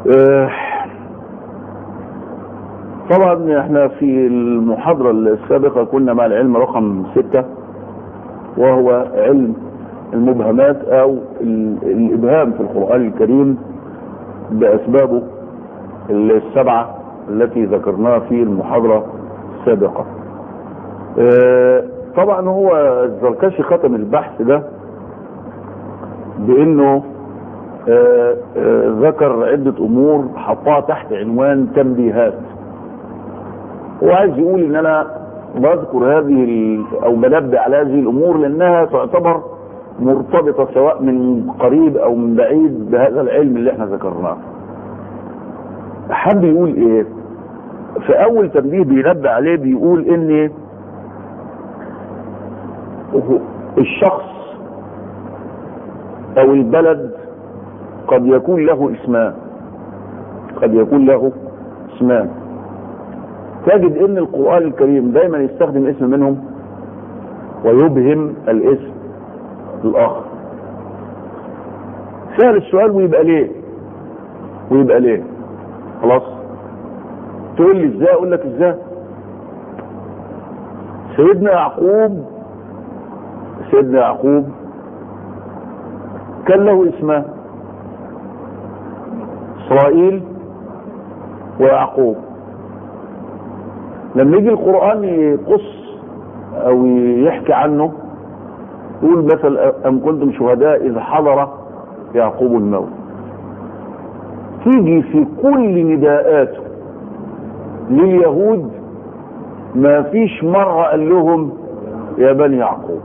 آه، طبعا احنا في المحاضرة السابقة كنا مع العلم رقم ستة وهو علم المبهمات او ال- الابهام في القرآن الكريم باسبابه السبعة التي ذكرناها في المحاضرة السابقة آه، طبعا هو الزركشي ختم البحث ده بانه آه، آه، ذكر عدة امور حطها تحت عنوان تنبيهات هو عايز يقول ان انا بذكر هذه ال- او بنبه على هذه الامور لانها تعتبر مرتبطة سواء من قريب او من بعيد بهذا العلم اللي احنا ذكرناه حب يقول ايه في اول تنبيه بينبه عليه بيقول ان الشخص او البلد قد يكون له اسمان قد يكون له اسمان تجد ان القرآن الكريم دايما يستخدم اسم منهم ويبهم الاسم الاخر سهل السؤال ويبقى ليه ويبقى ليه خلاص تقول لي ازاي اقول لك ازاي سيدنا يعقوب سيدنا يعقوب كان له اسمان اسرائيل ويعقوب لما يجي القرآن يقص او يحكي عنه يقول مثل ام كنتم شهداء اذ حضر يعقوب الموت تيجي في كل نداءاته لليهود ما فيش مرة قال لهم يا بني يعقوب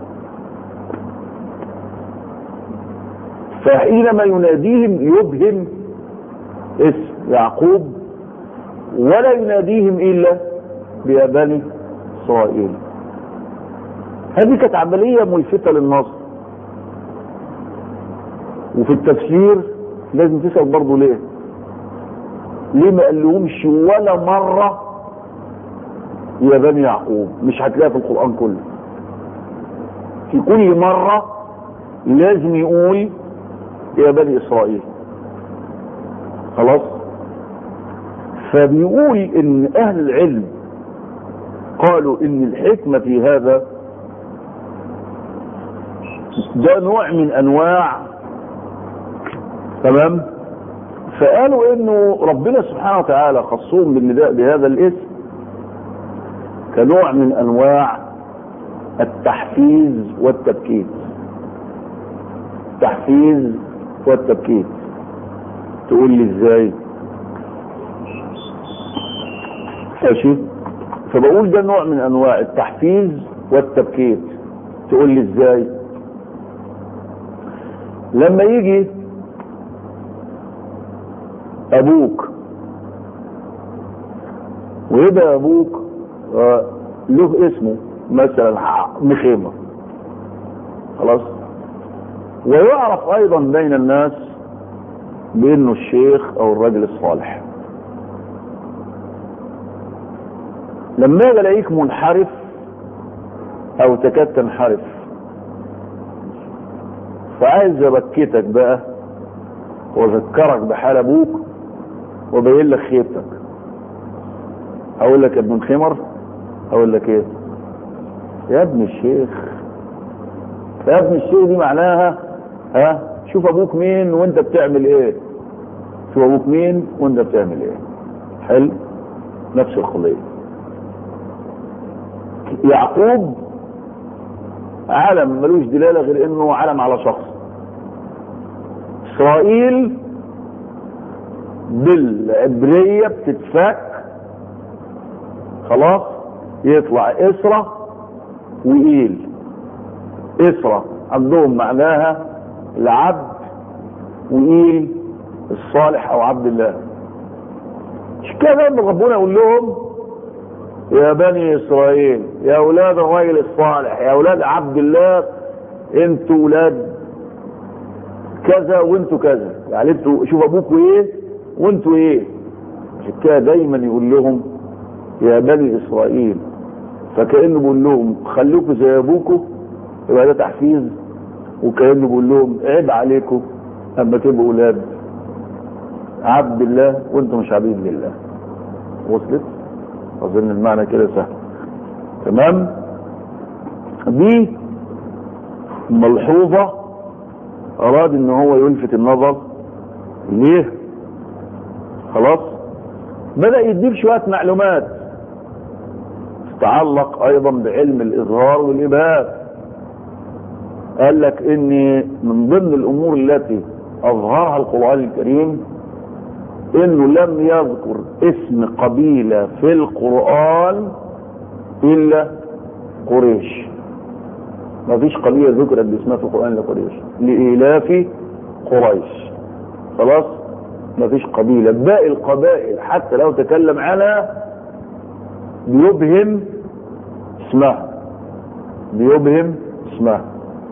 فحينما يناديهم يبهم اسم يعقوب ولا يناديهم الا بيا بني اسرائيل هذه كانت عملية ملفتة للنظر وفي التفسير لازم تسأل برضه ليه ليه ما قالهمش ولا مرة يا بني يعقوب مش هتلاقيها في القرآن كله في كل مرة لازم يقول يا بني إسرائيل خلاص فبيقول ان اهل العلم قالوا ان الحكمة في هذا ده نوع من انواع تمام فقالوا انه ربنا سبحانه وتعالى خصهم بالنداء بهذا الاسم كنوع من انواع التحفيز والتبكيت التحفيز والتبكيت تقول لي ازاي ماشي فبقول ده نوع من انواع التحفيز والتبكيت تقول لي ازاي لما يجي ابوك ويبقى ابوك آه، له اسمه مثلا مخيمة خلاص ويعرف ايضا بين الناس بانه الشيخ او الرجل الصالح لما اجي الاقيك منحرف او تكاد تنحرف فعايز ابكتك بقى واذكرك بحال ابوك وبين لك خيبتك اقول لك يا ابن الخمر اقول لك ايه يا ابن الشيخ يا ابن الشيخ دي معناها ها شوف ابوك مين وانت بتعمل ايه شوف ابوك مين وانت بتعمل ايه حلو نفس القضيه يعقوب علم ملوش دلاله غير انه علم على شخص اسرائيل بالعبريه بتتفك خلاص يطلع اسرة وإيل اسرة عندهم معناها العبد وإيل الصالح أو عبد الله مش كده ان ربنا يقول لهم يا بني إسرائيل يا أولاد الرجل الصالح يا أولاد عبد الله انتوا أولاد كذا وانتوا كذا يعني انتوا شوف ابوكوا ايه وانتوا ايه عشان كده دايما يقول لهم يا بني اسرائيل فكانه بيقول لهم خليكم زي ابوكم يبقى ده تحفيز وكانه بيقول لهم عيب عليكم اما تبقوا اولاد عبد الله وانتم مش عبيد لله وصلت اظن المعنى كده سهل تمام دي ملحوظة اراد ان هو يلفت النظر ليه خلاص بدأ يديك شوية معلومات تتعلق ايضا بعلم الاظهار والابهام قال لك ان من ضمن الامور التي اظهرها القرآن الكريم انه لم يذكر اسم قبيلة في القرآن الا قريش ما فيش قبيلة ذكرت باسمها في القرآن الا قريش لإيلاف قريش خلاص ما فيش قبيلة باقي القبائل حتى لو تكلم عنها بيبهم اسمها بيبهم اسمها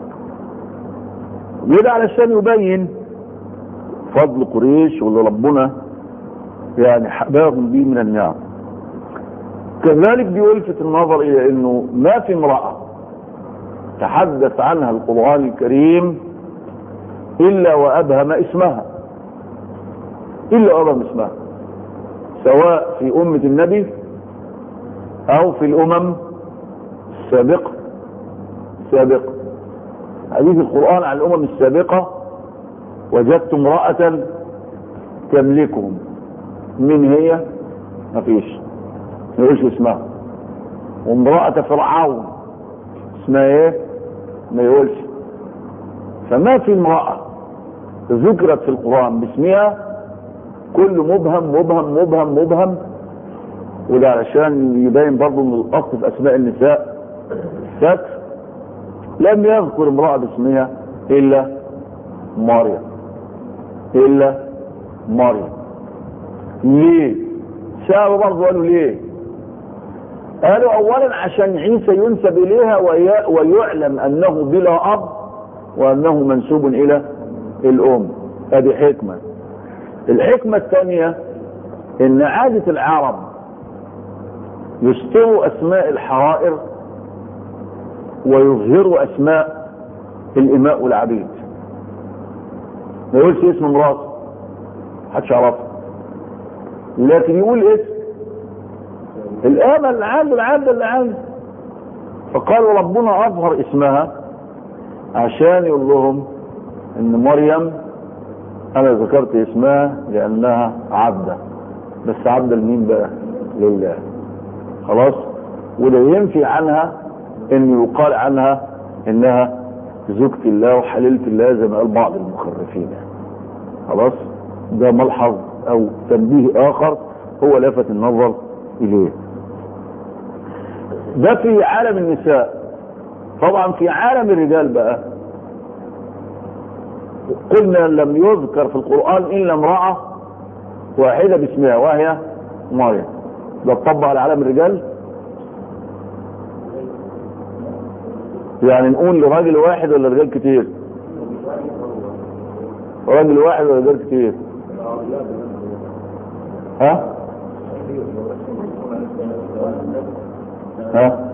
وده علشان يبين فضل قريش واللي ربنا يعني حباهم به من النعم كذلك بيلفت النظر الى انه ما في امرأة تحدث عنها القرآن الكريم الا وابهم اسمها الا وابهم اسمها سواء في امة النبي او في الامم السابقة السابقة حديث القرآن عن الامم السابقة وجدت امرأة تملكهم من هي مفيش ما يقولش اسمها وامرأة فرعون اسمها ايه ما يقولش فما في امرأة ذكرت في القرآن باسمها كل مبهم مبهم مبهم مبهم وده علشان يبين برضه ان الاصل في اسماء النساء الستر لم يذكر امرأة باسمها الا مريم الا مريم ليه سألوا برضه قالوا ليه قالوا اولا عشان عيسى ينسب اليها وي... ويعلم انه بلا اب وانه منسوب الى الام هذه حكمة الحكمة الثانية ان عادة العرب يستروا اسماء الحرائر ويظهروا اسماء الاماء والعبيد ما يقولش اسم مراته محدش يعرفها لكن يقول اسم الآمة اللي عنده العادة اللي عنده فقالوا ربنا أظهر اسمها عشان يقول لهم إن مريم أنا ذكرت اسمها لأنها عبدة بس عبدة لمين بقى؟ لله خلاص وده ينفي عنها إن يقال عنها إنها زوجة الله وحليلة الله زي ما قال بعض المخرفين خلاص ده ملحظ او تنبيه اخر هو لفت النظر اليه ده في عالم النساء طبعا في عالم الرجال بقى قلنا لم يذكر في القرآن الا امرأة واحدة باسمها وهي مريم ده تطبق على عالم الرجال يعني نقول لراجل واحد ولا رجال كتير راجل واحد ولا رجال كتير ها ها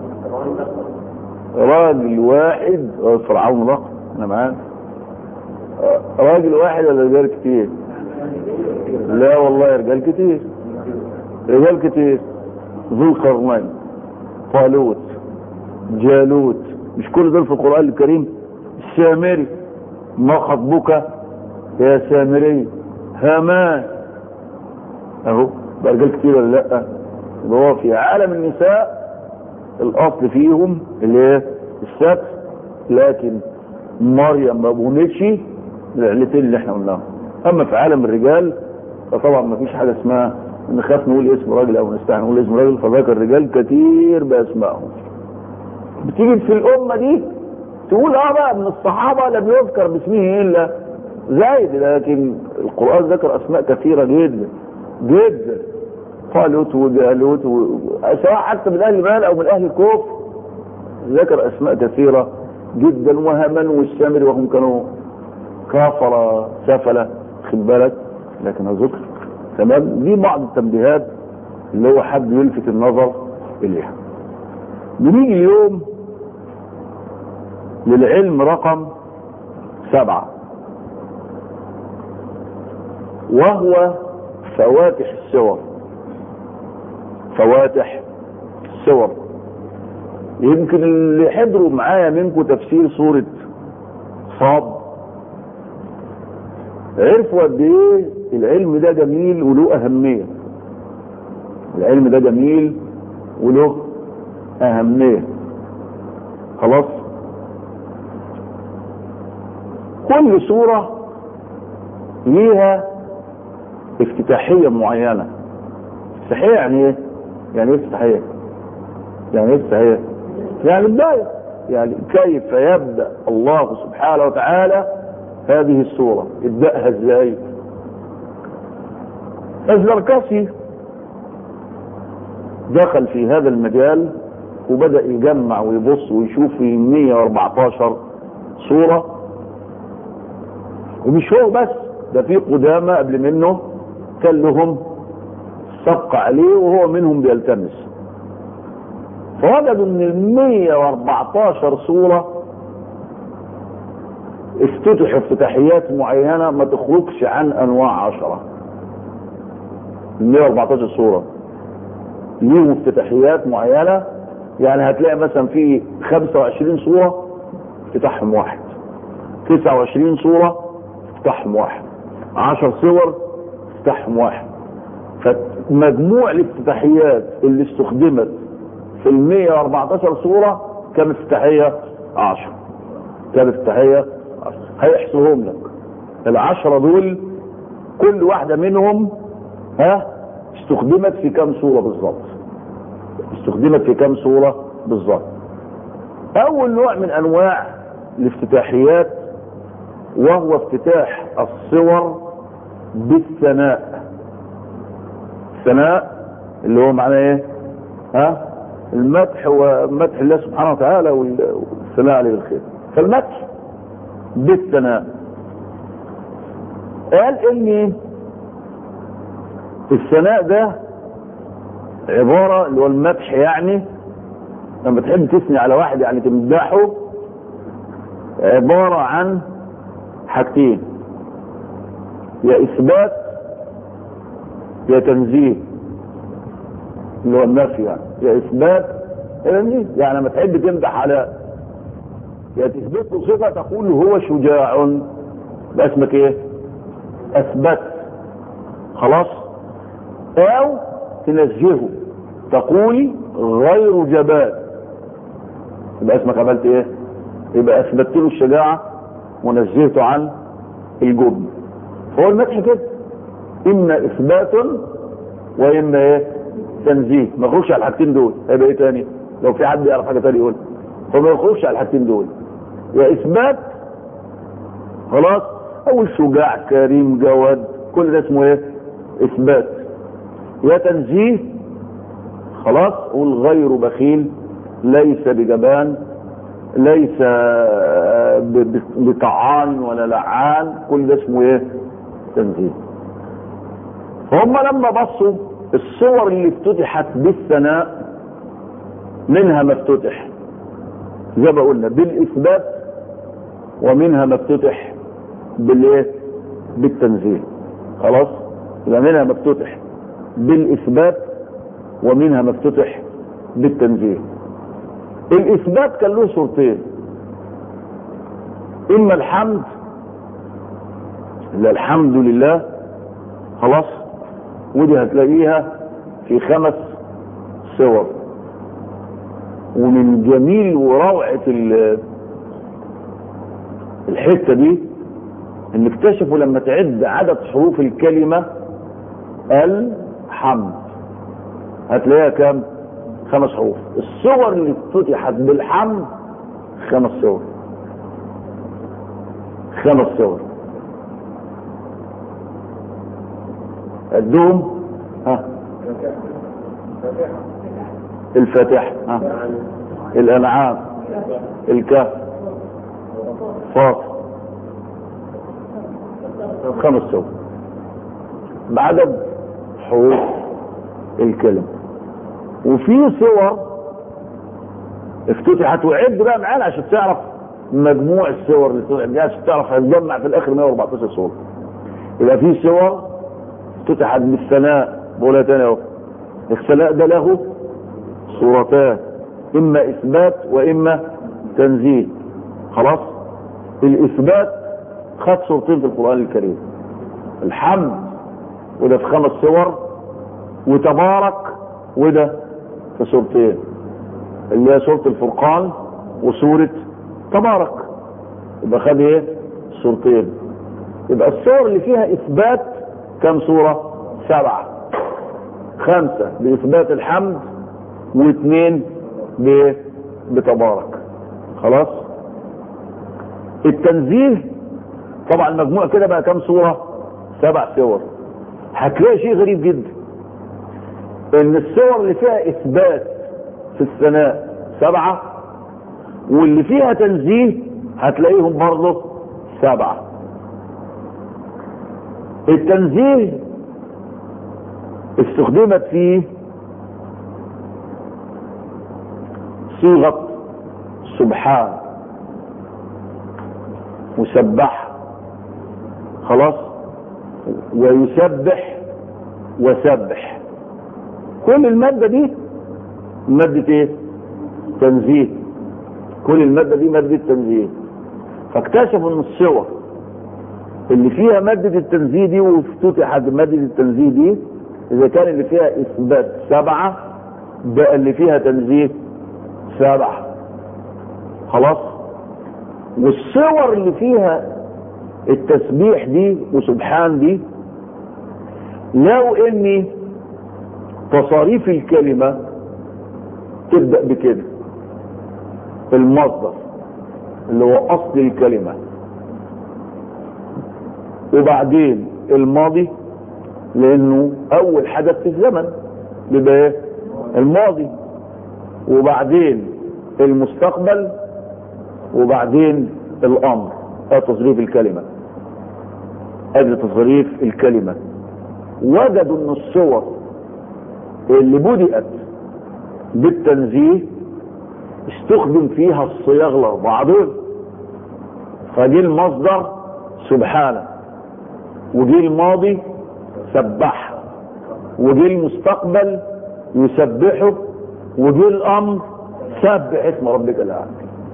راجل واحد فرعون رقم انا معاك راجل واحد ولا رجال كتير لا والله رجال كتير رجال كتير ذو القرنين طالوت جالوت مش كل دول في القرآن الكريم السامري ما خطبك يا سامري هامان اهو بقى رجال كتير ولا لا يبقى هو في عالم النساء الاصل فيهم اللي هي الستر لكن مريم ما بونتش العلتين اللي احنا قلناهم اما في عالم الرجال فطبعا ما فيش حاجه اسمها نخاف نقول اسم راجل او نستحي نقول اسم راجل فذكر الرجال كتير باسمائهم بتيجي في الامه دي تقول اه بقى من الصحابه لم يذكر باسمه الا زايد لكن القران ذكر اسماء كثيره جدا جدا طالوت وجالوت و... سواء حتى من اهل المال او من اهل الكفر ذكر اسماء كثيره جدا وهامان والسامري وهم كانوا كافر سفله خد بالك لكن ذكر تمام دي بعض التنبيهات اللي هو حد يلفت النظر اليها بنيجي اليوم للعلم رقم سبعة وهو فواتح السور فواتح السور يمكن اللي حضروا معايا منكم تفسير سورة صاد عرفوا قد ايه العلم ده جميل وله اهمية العلم ده جميل وله اهمية خلاص كل سورة ليها افتتاحية معينة افتتاحية يعني ايه؟ يعني ايه افتتاحية؟ يعني ايه افتتاحية؟ يعني بداية يعني كيف يبدأ الله سبحانه وتعالى هذه السورة ابدأها ازاي الزركسي دخل في هذا المجال وبدأ يجمع ويبص ويشوف في 114 سورة ومش هو بس ده في قدامى قبل منه كان لهم سبق عليه وهو منهم بيلتمس فوجدوا ان ال 114 سورة افتتحوا افتتاحيات معينة ما تخرجش عن انواع عشرة ال 114 سورة ليهم افتتاحيات معينة يعني هتلاقي مثلا في 25 سورة افتتاحهم واحد 29 سورة افتتاحهم واحد 10 سور افتتاحهم واحد فمجموع الافتتاحيات اللي استخدمت في ال 114 سورة كم افتتاحية 10 كم افتتاحية 10 هيحصرهم لك العشرة دول كل واحدة منهم ها استخدمت في كم سورة بالظبط استخدمت في كم سورة بالظبط اول نوع من انواع الافتتاحيات وهو افتتاح الصور بالثناء الثناء اللي هو معناه ايه ها المدح ومدح الله سبحانه وتعالى والثناء عليه بالخير فالمدح بالثناء قال ان الثناء ده عبارة اللي هو المدح يعني لما تحب تثني على واحد يعني تمدحه عبارة عن حاجتين يا اثبات يا تنزيه اللي هو النفي يعني يا اثبات يا تنزيه يعني لما تحب تمدح على يا تثبت له صفه تقول هو شجاع يبقى اسمك ايه؟ اثبت خلاص او تنزهه تقول غير جبان يبقى اسمك عملت ايه؟ يبقى اثبتت له الشجاعه ونزهته عن الجبن فهو المدح كده اما اثبات واما ايه تنزيه ما يخرجش على الحاجتين دول هيبقى ايه تاني لو في حد يعرف حاجه تاني يقول فما يخرجش على الحاجتين دول يا اثبات خلاص او شجاع كريم جواد كل ده اسمه ايه اثبات يا تنزيه خلاص قول غير بخيل ليس بجبان ليس بطعان ولا لعان كل ده اسمه ايه تنزيه فهم لما بصوا الصور اللي افتتحت بالثناء منها ما افتتح زي ما قلنا بالاثبات ومنها ما افتتح بالايه بالتنزيه خلاص يبقى منها ما افتتح بالاثبات ومنها ما افتتح بالتنزيه الاثبات كان له صورتين اما الحمد لا الحمد لله خلاص ودي هتلاقيها في خمس صور ومن جميل وروعة الحتة دي ان اكتشفوا لما تعد عدد حروف الكلمة الحمد هتلاقيها كام خمس حروف الصور اللي افتتحت بالحمد خمس صور خمس صور قدهم ها الفاتحة ها الانعام الكهف فاطر خمس صور بعدد حروف الكلمة وفي صور افتتحت وعد بقى معانا عشان تعرف مجموع الصور اللي افتتحت عشان تعرف هتجمع في الاخر 114 صورة يبقى في صور افتتحت بالثناء بقولها تاني اهو الثناء ده له صورتان اما اثبات واما تنزيل خلاص الاثبات خد صورتين في القران الكريم الحمد وده في خمس صور وتبارك وده في صورتين اللي هي سوره الفرقان وسوره تبارك يبقى خد ايه صورتين يبقى الصور اللي فيها اثبات كم صوره سبعه خمسه باثبات الحمد واثنين بتبارك خلاص التنزيه طبعا المجموع كده بقى كام صورة سبع صور هتلاقي شيء غريب جدا ان الصور اللي فيها اثبات في الثناء سبعة واللي فيها تنزيه هتلاقيهم برضه سبعة التنزيه استخدمت فيه صيغة سبحان مسبح خلاص ويسبح وسبح كل المادة دي مادة ايه تنزيه كل المادة دي مادة تنزيه فاكتشفوا ان الصور اللي فيها مادة التنزيه دي وافتتحت مادة التنزيه دي اذا كان اللي فيها اثبات سبعة بقى اللي فيها تنزيه سبعة خلاص والصور اللي فيها التسبيح دي وسبحان دي لو اني تصاريف الكلمة تبدأ بكده المصدر اللي هو اصل الكلمة وبعدين الماضي لانه اول حدث في الزمن يبقى ايه الماضي وبعدين المستقبل وبعدين الامر ده تصريف الكلمه ادي تصريف الكلمه وجدوا ان الصور اللي بدأت بالتنزيه استخدم فيها الصياغ الاربعه دول فجي المصدر سبحانه وجي الماضي سبح وجي المستقبل يسبحه وجي الامر سبح اسم ربك الاعلى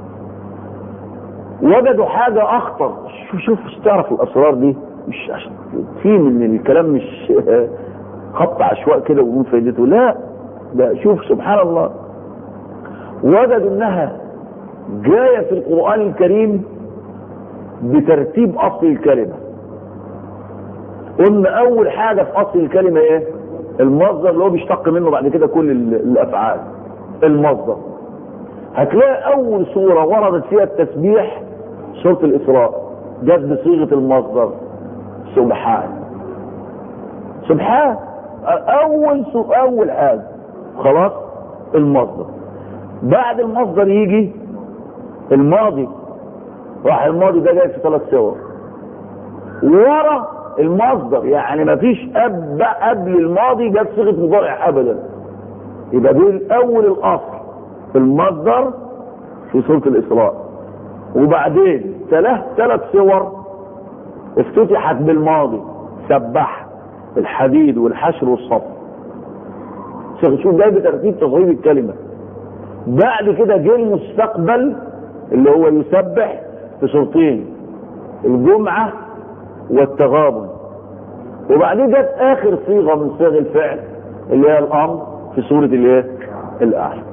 وجدوا حاجة اخطر شوف شوف تعرف الاسرار دي مش عشان في من الكلام مش خط عشواء كده ومن فايدته لا ده شوف سبحان الله وجدوا انها جاية في القرآن الكريم بترتيب اصل الكلمة قلنا اول حاجة في اصل الكلمة ايه المصدر اللي هو بيشتق منه بعد كده كل الافعال المصدر هتلاقي اول صورة وردت فيها التسبيح سورة الاسراء جت بصيغة المصدر سبحان سبحان اول اول حاجة خلاص المصدر بعد المصدر يجي الماضي راح الماضي ده جاي في ثلاث صور ورا المصدر يعني ما فيش قبل قبل الماضي جت صيغه مضارع ابدا يبقى دول اول الاصل في المصدر في سوره الاسراء وبعدين ثلاث ثلاث صور افتتحت بالماضي سبح الحديد والحشر والصف شوف جاي بترتيب تصريف الكلمه بعد كده جه المستقبل اللي هو يسبح في صورتين الجمعه والتغابن وبعدين جت اخر صيغه من صيغ الفعل اللي هي الامر في سوره الايه الاعلى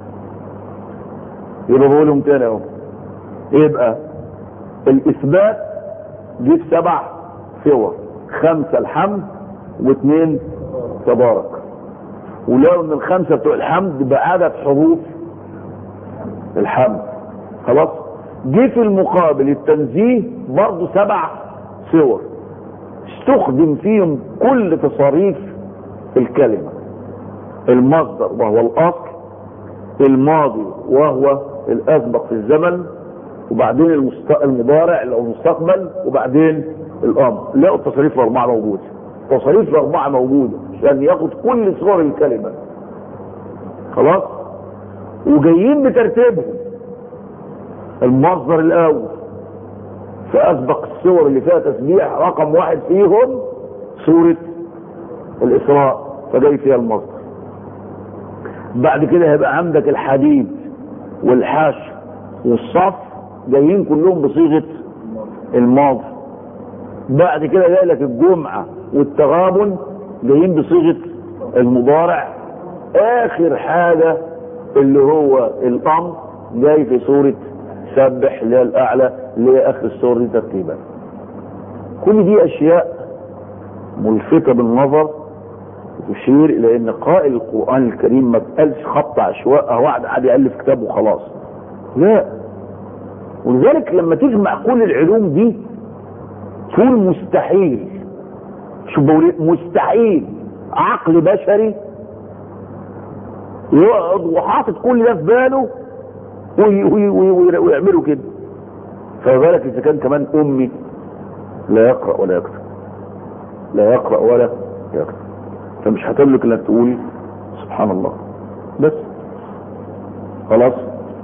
يبقى بقولهم تاني اهو يبقى الاثبات جه في سبع صور خمسه الحمد واثنين تبارك ولو ان الخمسه بتوع الحمد بعدد حروف الحمد خلاص جه في المقابل التنزيه برضه سبع صور استخدم فيهم كل تصاريف الكلمة المصدر وهو الأصل الماضي وهو الأسبق في الزمن وبعدين المست... المضارع أو المستقبل وبعدين الأمر لقوا التصاريف الأربعة موجودة التصاريف الأربعة موجودة عشان ياخد كل صور الكلمة خلاص وجايين بترتيبهم المصدر الأول فأسبق الصور اللي فيها تسبيح رقم واحد فيهم سورة الاسراء فجاي فيها المصدر بعد كده هيبقى عندك الحديد والحشر والصف جايين كلهم بصيغه الماضي بعد كده جاي لك الجمعه والتغابن جايين بصيغه المضارع اخر حاجه اللي هو الامر جاي في سوره سبح اللي هي الاعلى اللي هي اخر السور دي ترتيبا كل دي اشياء ملفتة بالنظر تشير الى ان قائل القرآن الكريم ما بقالش خط عشواء او واحد قاعد يألف كتاب وخلاص لا ولذلك لما تجمع كل العلوم دي تقول مستحيل شوف بقول مستحيل عقل بشري يقعد وحاطط كل ده في باله ويعملوا كده فما بالك اذا كان كمان امي لا يقرا ولا يكتب لا يقرا ولا يكتب فمش هتملك انك تقول سبحان الله بس خلاص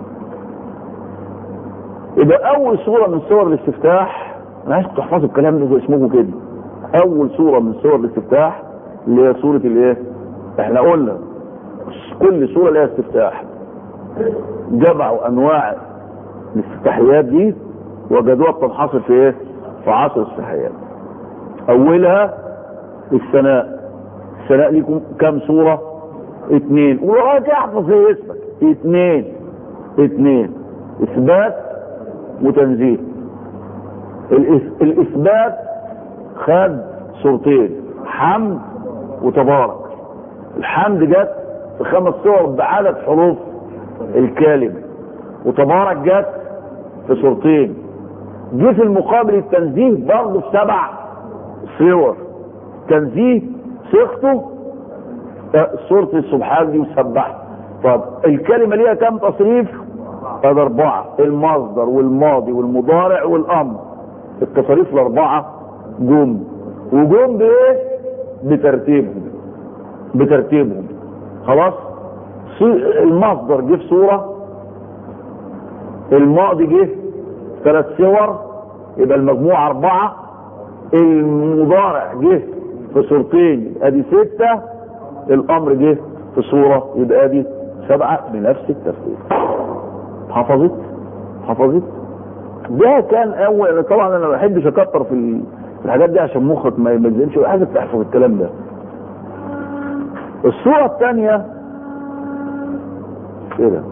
يبقى اول صوره من صور الاستفتاح انا عايز تحفظوا الكلام ده زي اسمه كده اول صوره من صور الاستفتاح اللي هي صوره الايه احنا قلنا كل صوره لها استفتاح جمعوا انواع الافتتاحيات دي وجدوها بتنحصر في ايه في عصر الافتتاحيات اولها الثناء الثناء ليكم كم صورة اثنين ولغاية احفظ زي اسمك اثنين اثنين اثبات وتنزيه الإث- الاثبات خد صورتين حمد وتبارك الحمد جت في خمس صور بعدد حروف الكلمة وتبارك جت في صورتين جه في المقابل التنزيه برضه في سبع صور تنزيه صيغته آه، سورة السبحان دي وسبحت طب الكلمة ليها كم تصريف؟ هذا أربعة المصدر والماضي والمضارع والأمر التصاريف الأربعة جم وجم بإيه؟ بترتيبهم بترتيبهم خلاص صي- المصدر جه في صورة الماضي جه ثلاث صور يبقى المجموع أربعة المضارع جه في صورتين ادي ستة الامر جه في صورة يبقى ادي سبعة بنفس الترتيب حفظت حفظت ده كان اول أنا طبعا انا ما بحبش اكتر في ال- في الحاجات دي عشان مخك ما يبذلش عايزك تحفظ الكلام ده الصورة الثانية ايه ده؟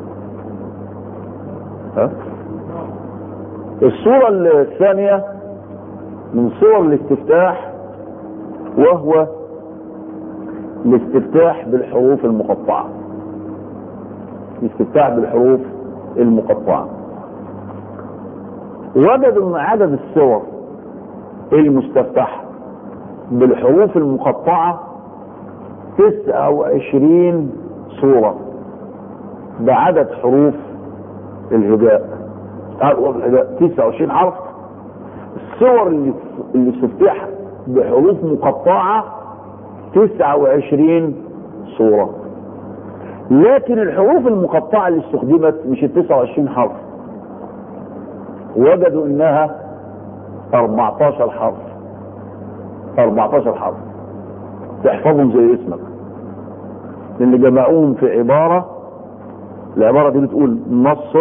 ها؟ الصورة الثانية من صور الاستفتاح وهو الاستفتاح بالحروف المقطعة الاستفتاح بالحروف المقطعة وجدوا ان عدد الصور المستفتحة بالحروف المقطعة تسعة وعشرين صورة بعدد حروف الهجاء حروف الهجاء تسعة وعشرين حرف الصور اللي اللي استفتح بحروف مقطعة 29 صورة لكن الحروف المقطعة اللي استخدمت مش ال 29 حرف وجدوا انها 14 حرف 14 حرف تحفظهم زي اسمك لان جمعوهم في عبارة العبارة دي بتقول نص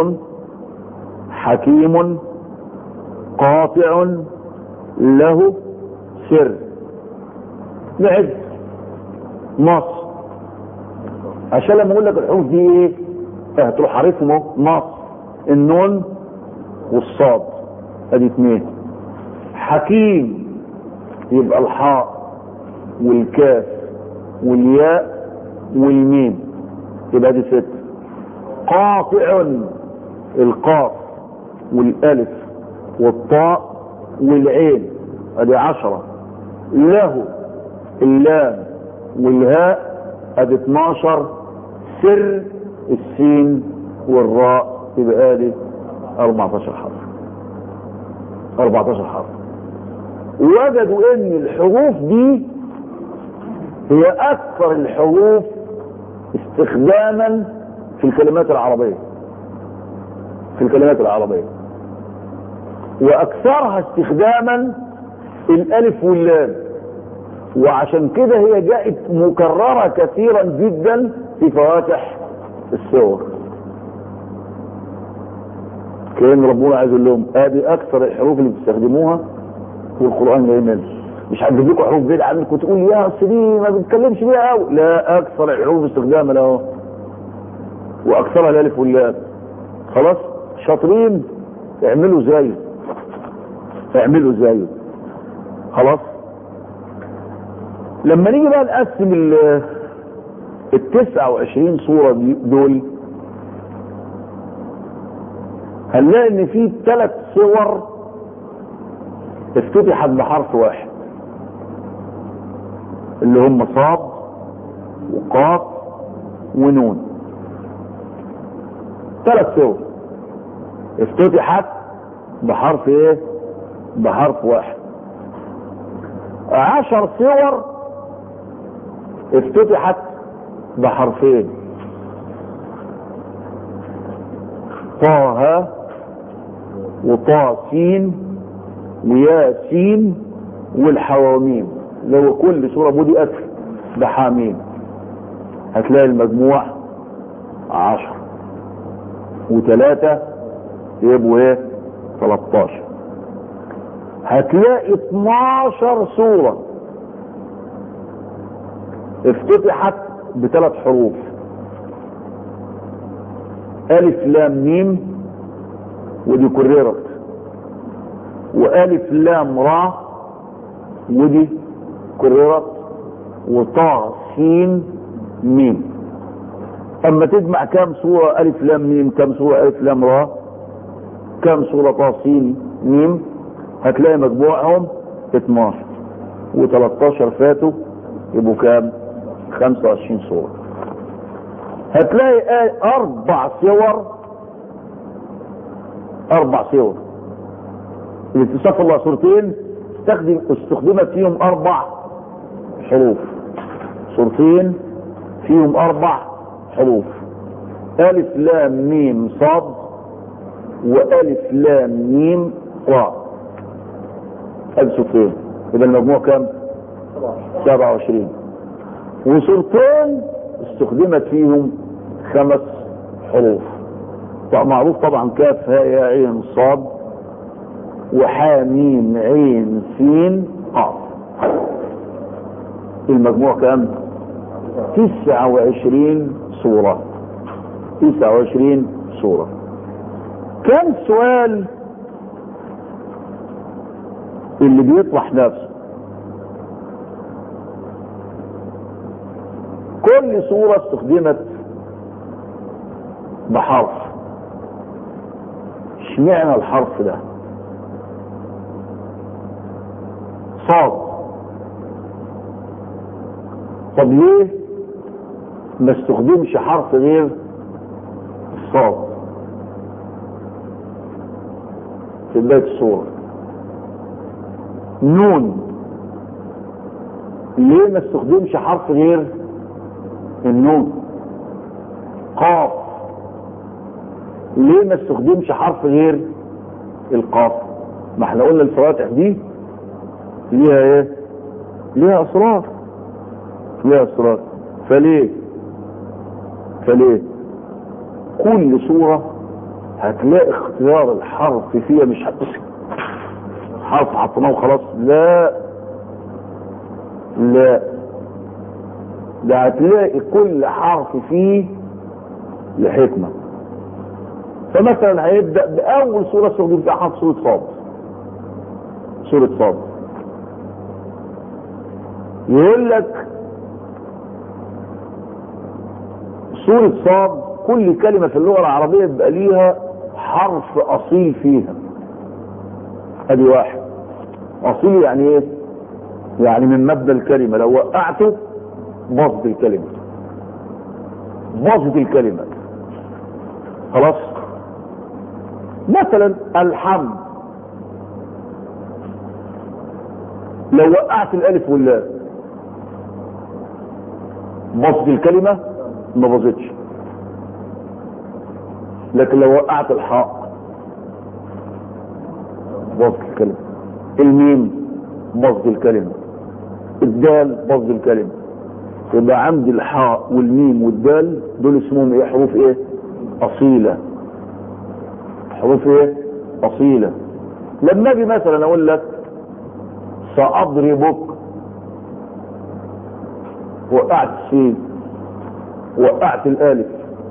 حكيم قاطع له سر نعد نص عشان لما اقول لك الحروف دي ايه هتروح عارفهم اهو نص النون والصاد ادي اتنين حكيم يبقى الحاء والكاف والياء والميم يبقى دي ست قاطع القاف والالف والطاء والعين ادي عشرة له اللام والهاء ادي 12 سر السين والراء يبقى ادي 14 حرف 14 حرف وجدوا ان الحروف دي هي اكثر الحروف استخداما في الكلمات العربية في الكلمات العربية واكثرها استخداما الالف واللام وعشان كده هي جاءت مكررة كثيرا جدا في فواتح السور كان ربنا عايز يقول لهم ادي اكثر الحروف اللي بتستخدموها والقران جاي منها مش هجيب لكم حروف بعيد عنكم تقول يا اصل دي ما بنتكلمش بيها قوي لا اكثر الحروف استخداما اهو واكثرها الالف واللام خلاص شاطرين اعملوا زيه اعملوا زيه خلاص لما نيجي بقى نقسم ال ال 29 صورة دي دول هنلاقي ان في ثلاث صور افتتحت بحرف واحد اللي هم صاد وقاف ونون ثلاث صور افتتحت بحرف ايه بحرف واحد عشر صور افتتحت بحرفين طه وطاسين وياسين والحواميم لو كل سورة بدأت بحاميم هتلاقي المجموع عشر وثلاثة يبقوا ايه 13 هتلاقي 12 سورة افتتحت بثلاث حروف ألف لام ميم ودي كررت وألف لام را ودي كررت وطا سين ميم أما تجمع كام سورة ألف لام ميم كام سورة ألف لام را كام سورة طا سين ميم هتلاقي مجموعهم 12 و13 فاتوا يبقوا كام 25 صورة هتلاقي اربع صور اربع صور الاتصاف الله صورتين استخدم استخدمت فيهم اربع حروف صورتين فيهم اربع حروف الف لام ميم صاد والف لام ميم راء ادي صورتين يبقى المجموع كام 27 وصورتين استخدمت فيهم خمس حروف معروف طبعا كاف هاء يا عين صاد وحاميم عين سين قاف المجموع كام 29 سورة 29 سورة كم سؤال اللي بيطرح نفسه كل صورة استخدمت بحرف اشمعنى الحرف ده صاد طب ليه ما استخدمش حرف غير الصاد في بداية الصورة نون ليه ما استخدمش حرف غير النون قاف ليه ما استخدمش حرف غير القاف ما احنا قلنا الفواتح دي ليها ايه ليها اسرار ليها اسرار فليه فليه كل صورة هتلاقي اختيار الحرف فيها مش هتسك حرف حطيناه وخلاص لا لا ده هتلاقي كل حرف فيه لحكمة فمثلا هيبدأ بأول سورة استخدم فيها حرف سورة صاد سورة صاد يقول لك سورة صاد كل كلمة في اللغة العربية بيبقى ليها حرف أصيل فيها ادي واحد أصيل يعني ايه يعني من مبنى الكلمة لو وقعته باظت الكلمة باظت الكلمة خلاص مثلا الحمد لو وقعت الالف واللام باظت الكلمة ما باظتش لكن لو وقعت الحاء باظت الكلمة الميم باظت الكلمة الدال لفظ الكلمة يبقى عندي الحاء والميم والدال دول اسمهم ايه حروف ايه اصيلة حروف ايه اصيلة لما اجي مثلا اقول لك ساضربك وقعت السين وقعت الالف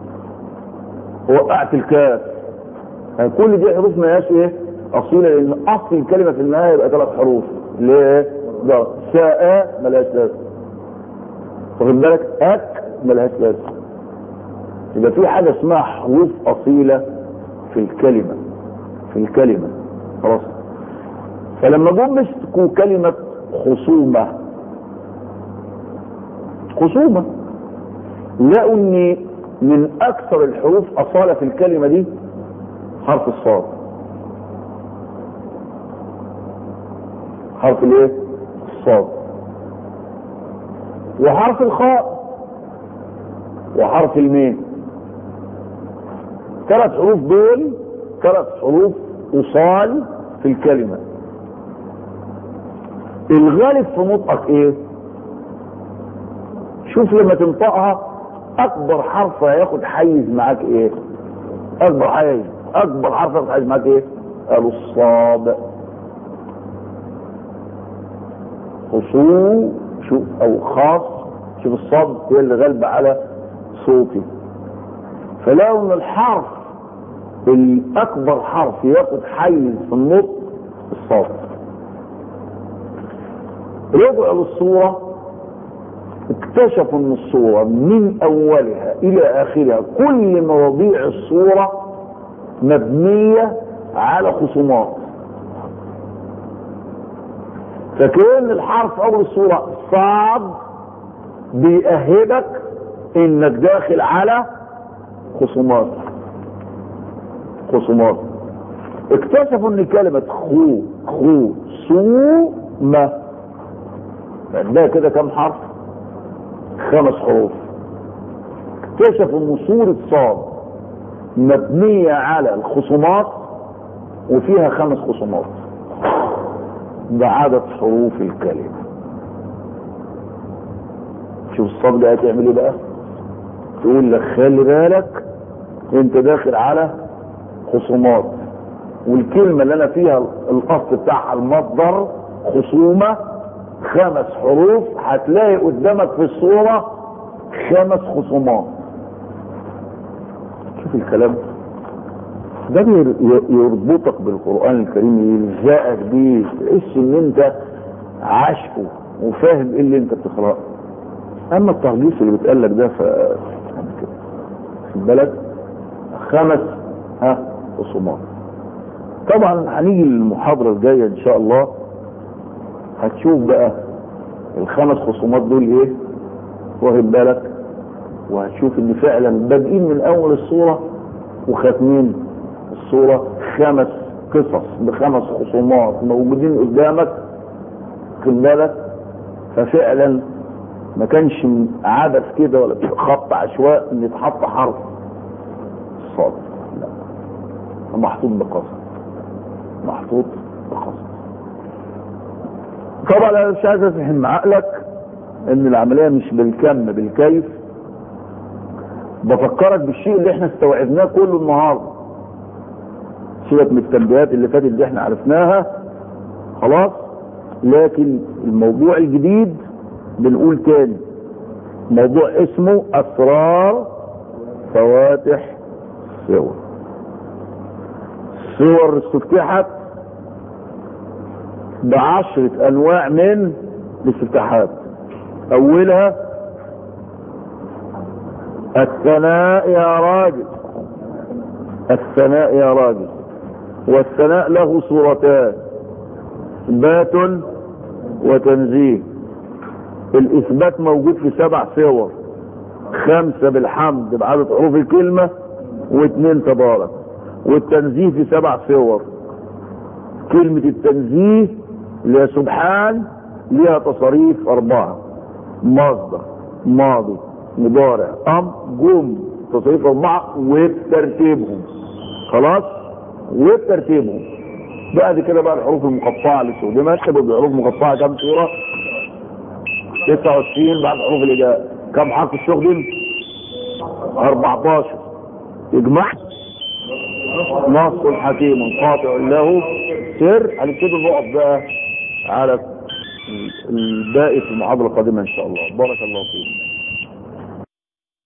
وقعت الكاف يعني كل دي حروف ما هياش ايه اصيله لان اصل الكلمه في النهايه يبقى ثلاث حروف ليه؟ ده ساء ملهاش لازمه واخد بالك اك ملهاش لازمه يبقى في حاجه اسمها حروف اصيله في الكلمه في الكلمه خلاص فلما جم مسكوا كلمه خصومه خصومه لقوا ان من اكثر الحروف اصاله في الكلمه دي حرف الصاد حرف الايه الصاد وحرف الخاء وحرف الميم ثلاث حروف دول ثلاث حروف اصال في الكلمه الغالب في نطقك ايه شوف لما تنطقها اكبر حرف هياخد حيز معاك ايه اكبر حيز اكبر حرف هياخد حيز معاك ايه قالوا الصاد خصوم شوف او خاص شوف الصاد هي اللي غالبة على صوتي فلو ان الحرف الاكبر حرف ياخد حيز في النطق الصاد رجعوا للصوره اكتشفوا ان الصورة من اولها الى اخرها كل مواضيع الصورة مبنية على خصومات فكأن الحرف اول الصورة صاد بيأهبك انك داخل على خصومات خصومات اكتشفوا ان كلمة خو خو سو ما عندها كده كم حرف خمس حروف اكتشفوا ان صورة صاد مبنية على الخصومات وفيها خمس خصومات ده عدد حروف الكلمة شوف الصاد ده هتعمل ايه بقى تقول لك خلي بالك انت داخل على خصومات والكلمة اللي انا فيها الاصل بتاعها المصدر خصومة خمس حروف هتلاقي قدامك في الصورة خمس خصومات شوف الكلام ده يربطك بالقرآن الكريم يلزقك بيه تحس ان انت عاشقه وفاهم ايه اللي انت بتقراه اما التهجيس اللي بيتقال لك ده ف خد بالك خمس ها خصومات طبعا هنيجي للمحاضرة الجاية ان شاء الله هتشوف بقى الخمس خصومات دول ايه واخد بالك وهتشوف ان فعلا بادئين من اول الصورة وختمين الصورة خمس قصص بخمس خصومات موجودين قدامك خد بالك ففعلا ما كانش عبث كده ولا خط عشواء ان يتحط حرف الصاد لا محطوط بقصد محطوط بقصد طبعا انا مش عايز افهم عقلك ان العمليه مش بالكم بالكيف بفكرك بالشيء اللي احنا استوعبناه كله النهارده سيبك من التنبيهات اللي فاتت دي احنا عرفناها خلاص لكن الموضوع الجديد بنقول تاني موضوع اسمه اسرار فواتح الصور الصور استفتحت بعشرة انواع من الاستفتاحات اولها الثناء يا راجل الثناء يا راجل والثناء له صورتان بات وتنزيه الاثبات موجود في سبع صور خمسة بالحمد بعدد حروف الكلمة واثنين تبارك والتنزيه في سبع صور كلمة التنزيه اللي هي سبحان ليها تصاريف أربعة مصدر ماضي مضارع أم جم تصاريف أربعة وبترتيبهم خلاص وبترتيبهم بعد كده بقى الحروف المقطعة اللي استخدمها تبقى بحروف مقطعة كام صورة 29 بعد حروف الإجابة كم حرف الشغل 14 اجمع نص حكيم قاطع له سر هنبتدي نقف بقى على الباقي في المحاضرة القادمة إن شاء الله بارك الله فيك